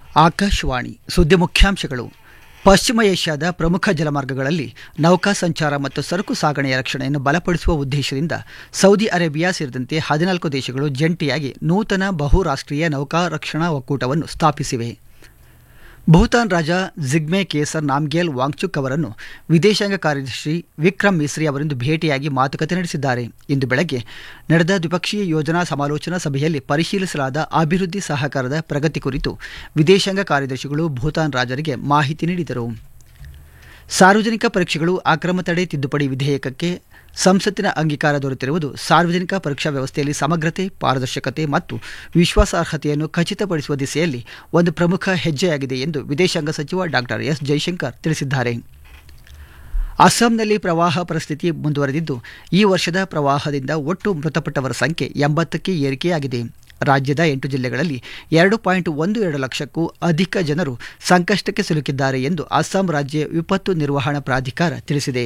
ಆಕಾಶವಾಣಿ ಸುದ್ದಿ ಮುಖ್ಯಾಂಶಗಳು ಪಶ್ಚಿಮ ಏಷ್ಯಾದ ಪ್ರಮುಖ ಜಲಮಾರ್ಗಗಳಲ್ಲಿ ನೌಕಾ ಸಂಚಾರ ಮತ್ತು ಸರಕು ಸಾಗಣೆಯ ರಕ್ಷಣೆಯನ್ನು ಬಲಪಡಿಸುವ ಉದ್ದೇಶದಿಂದ ಸೌದಿ ಅರೇಬಿಯಾ ಸೇರಿದಂತೆ ಹದಿನಾಲ್ಕು ದೇಶಗಳು ಜಂಟಿಯಾಗಿ ನೂತನ ಬಹುರಾಷ್ಟ್ರೀಯ ನೌಕಾ ರಕ್ಷಣಾ ಒಕ್ಕೂಟವನ್ನು ಸ್ಥಾಪಿಸಿವೆ ಭೂತಾನ್ ರಾಜ ಜಿಗ್ಮೆ ಕೇಸರ್ ನಾಮ್ಗೇಲ್ ವಾಂಗ್ಚುಕ್ ಅವರನ್ನು ವಿದೇಶಾಂಗ ಕಾರ್ಯದರ್ಶಿ ವಿಕ್ರಮ್ ಮಿಸ್ರಿ ಅವರಿಂದು ಭೇಟಿಯಾಗಿ ಮಾತುಕತೆ ನಡೆಸಿದ್ದಾರೆ ಇಂದು ಬೆಳಗ್ಗೆ ನಡೆದ ದ್ವಿಪಕ್ಷೀಯ ಯೋಜನಾ ಸಮಾಲೋಚನಾ ಸಭೆಯಲ್ಲಿ ಪರಿಶೀಲಿಸಲಾದ ಅಭಿವೃದ್ಧಿ ಸಹಕಾರದ ಪ್ರಗತಿ ಕುರಿತು ವಿದೇಶಾಂಗ ಕಾರ್ಯದರ್ಶಿಗಳು ಭೂತಾನ್ ರಾಜರಿಗೆ ಮಾಹಿತಿ ನೀಡಿದರು ಸಾರ್ವಜನಿಕ ಪರೀಕ್ಷೆಗಳು ಅಕ್ರಮ ತಡೆ ತಿದ್ದುಪಡಿ ವಿಧೇಯಕಕ್ಕೆ ಸಂಸತ್ತಿನ ಅಂಗೀಕಾರ ದೊರೆತಿರುವುದು ಸಾರ್ವಜನಿಕ ಪರೀಕ್ಷಾ ವ್ಯವಸ್ಥೆಯಲ್ಲಿ ಸಮಗ್ರತೆ ಪಾರದರ್ಶಕತೆ ಮತ್ತು ವಿಶ್ವಾಸಾರ್ಹತೆಯನ್ನು ಖಚಿತಪಡಿಸುವ ದಿಸೆಯಲ್ಲಿ ಒಂದು ಪ್ರಮುಖ ಹೆಜ್ಜೆಯಾಗಿದೆ ಎಂದು ವಿದೇಶಾಂಗ ಸಚಿವ ಡಾಕ್ಟರ್ ಎಸ್ ಜೈಶಂಕರ್ ತಿಳಿಸಿದ್ದಾರೆ ಅಸ್ಸಾಂನಲ್ಲಿ ಪ್ರವಾಹ ಪರಿಸ್ಥಿತಿ ಮುಂದುವರೆದಿದ್ದು ಈ ವರ್ಷದ ಪ್ರವಾಹದಿಂದ ಒಟ್ಟು ಮೃತಪಟ್ಟವರ ಸಂಖ್ಯೆ ಎಂಬತ್ತಕ್ಕೆ ಏರಿಕೆಯಾಗಿದೆ ರಾಜ್ಯದ ಎಂಟು ಜಿಲ್ಲೆಗಳಲ್ಲಿ ಎರಡು ಪಾಯಿಂಟ್ ಒಂದು ಎರಡು ಲಕ್ಷಕ್ಕೂ ಅಧಿಕ ಜನರು ಸಂಕಷ್ಟಕ್ಕೆ ಸಿಲುಕಿದ್ದಾರೆ ಎಂದು ಅಸ್ಸಾಂ ರಾಜ್ಯ ವಿಪತ್ತು ನಿರ್ವಹಣಾ ಪ್ರಾಧಿಕಾರ ತಿಳಿಸಿದೆ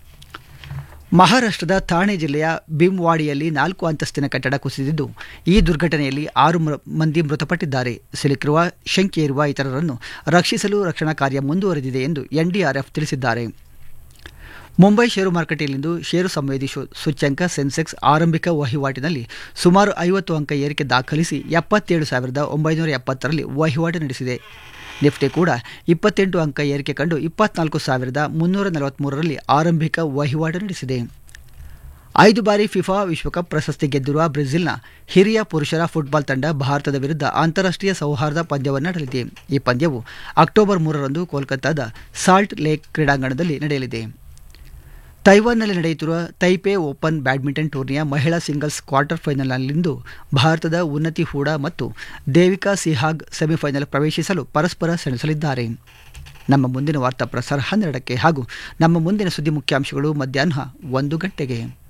ಮಹಾರಾಷ್ಟ್ರದ ಥಾಣೆ ಜಿಲ್ಲೆಯ ಬಿಮ್ವಾಡಿಯಲ್ಲಿ ನಾಲ್ಕು ಅಂತಸ್ತಿನ ಕಟ್ಟಡ ಕುಸಿದಿದ್ದು ಈ ದುರ್ಘಟನೆಯಲ್ಲಿ ಆರು ಮೃ- ಮಂದಿ ಮೃತಪಟ್ಟಿದ್ದಾರೆ ಸಿಲುಕಿರುವ ಶಂಕೆ ಇರುವ ಇತರರನ್ನು ರಕ್ಷಿಸಲು ರಕ್ಷಣಾ ಕಾರ್ಯ ಮುಂದುವರೆದಿದೆ ಎಂದು ಎನ್ಡಿಆರ್ಎಫ್ ತಿಳಿಸಿದ್ದಾರೆ ಮುಂಬೈ ಷೇರು ಮಾರುಕಟ್ಟೆಯಲ್ಲಿಂದು ಷೇರು ಸಂವೇದಿ ಶು- ಸೂಚ್ಯಂಕ ಸೆನ್ಸೆಕ್ಸ್ ಆರಂಭಿಕ ವಹಿವಾಟಿನಲ್ಲಿ ಸುಮಾರು ಐವತ್ತು ಅಂಕ ಏರಿಕೆ ದಾಖಲಿಸಿ ಎಪ್ಪತ್ತೇಳು ಸಾವಿರದ ಒಂಬೈನೂರ ಎಪ್ಪತ್ತರಲ್ಲಿ ವಹಿವಾಟು ನಡೆಸಿದೆ ನಿಫ್ಟಿ ಕೂಡ ಇಪ್ಪತ್ತೆಂಟು ಅಂಕ ಏರಿಕೆ ಕಂಡು ಇಪ್ಪತ್ನಾಲ್ಕು ಸಾವಿರದ ಮುನ್ನೂರ ನಲವತ್ತ್ಮೂರರಲ್ಲಿ ಆರಂಭಿಕ ವಹಿವಾಟು ನಡೆಸಿದೆ ಐದು ಬಾರಿ ಫಿಫಾ ವಿಶ್ವಕಪ್ ಪ್ರಶಸ್ತಿ ಗೆದ್ದಿರುವ ಬ್ರೆಜಿಲ್ನ ಹಿರಿಯ ಪುರುಷರ ಫುಟ್ಬಾಲ್ ತಂಡ ಭಾರತದ ವಿರುದ್ಧ ಅಂತಾರಾಷ್ಟ್ರೀಯ ಸೌಹಾರ್ದ ಪಂದ್ಯವನ್ನಾಡಲಿದೆ ಈ ಪಂದ್ಯವು ಅಕ್ಟೋಬರ್ ಮೂರರಂದು ಕೋಲ್ಕತ್ತಾದ ಸಾಲ್ಟ್ ಲೇಕ್ ಕ್ರೀಡಾಂಗಣದಲ್ಲಿ ನಡೆಯಲಿದೆ ತೈವಾನ್ನಲ್ಲಿ ನಡೆಯುತ್ತಿರುವ ತೈಪೆ ಓಪನ್ ಬ್ಯಾಡ್ಮಿಂಟನ್ ಟೂರ್ನಿಯ ಮಹಿಳಾ ಸಿಂಗಲ್ಸ್ ಕ್ವಾರ್ಟರ್ ಫೈನಲ್ನಲ್ಲಿಂದು ಭಾರತದ ಉನ್ನತಿ ಹೂಡಾ ಮತ್ತು ದೇವಿಕಾ ಸಿಹಾಗ್ ಸೆಮಿಫೈನಲ್ ಪ್ರವೇಶಿಸಲು ಪರಸ್ಪರ ಸೆಣಸಲಿದ್ದಾರೆ ನಮ್ಮ ಮುಂದಿನ ವಾರ್ತಾ ಪ್ರಸಾರ ಹನ್ನೆರಡಕ್ಕೆ ಹಾಗೂ ನಮ್ಮ ಮುಂದಿನ ಸುದ್ದಿ ಮುಖ್ಯಾಂಶಗಳು ಮಧ್ಯಾಹ್ನ ಒಂದು ಗಂಟೆಗೆ